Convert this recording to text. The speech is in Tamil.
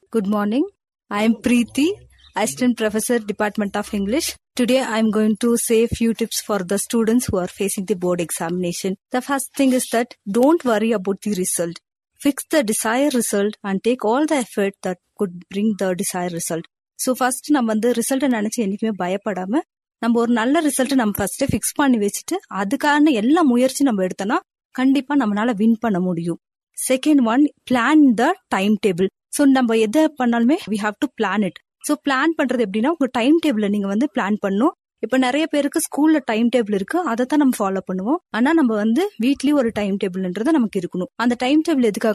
Good morning. I am Preeti, Assistant Professor, Department of English. Today I am going to say a few tips for the students who are facing the board examination. The first thing is that don't worry about the result. Fix the desired result and take all the effort that could bring the desired result. So first நம்ம வந்து ரிசல்ட்டை நினைச்சு என்னைக்குமே பயப்படாம நம்ம ஒரு நல்ல ரிசல்ட்டை நம்ம ஃபர்ஸ்ட் ஃபிக்ஸ் பண்ணி வச்சுட்டு அதுக்கான எல்லா முயற்சி நம்ம எடுத்தோம்னா கண்டிப்பா நம்மளால வின் பண்ண முடியும் second one plan the time table so நம்ம எதை பண்ணாலுமே we have to plan it so plan பண்றது எப்படின்னா உங்க டைம் டேபிள நீங்க வந்து பிளான் பண்ணும் இப்ப நிறைய பேருக்கு ஸ்கூல்ல டைம் டேபிள் இருக்கு அதை தான் நம்ம ஃபாலோ பண்ணுவோம் ஆனா நம்ம வந்து வீட்லயும் ஒரு டைம் டேபிள்ன்றது நமக்கு இருக்கணும் அந்த டைம் டேபிள் எதுக்காக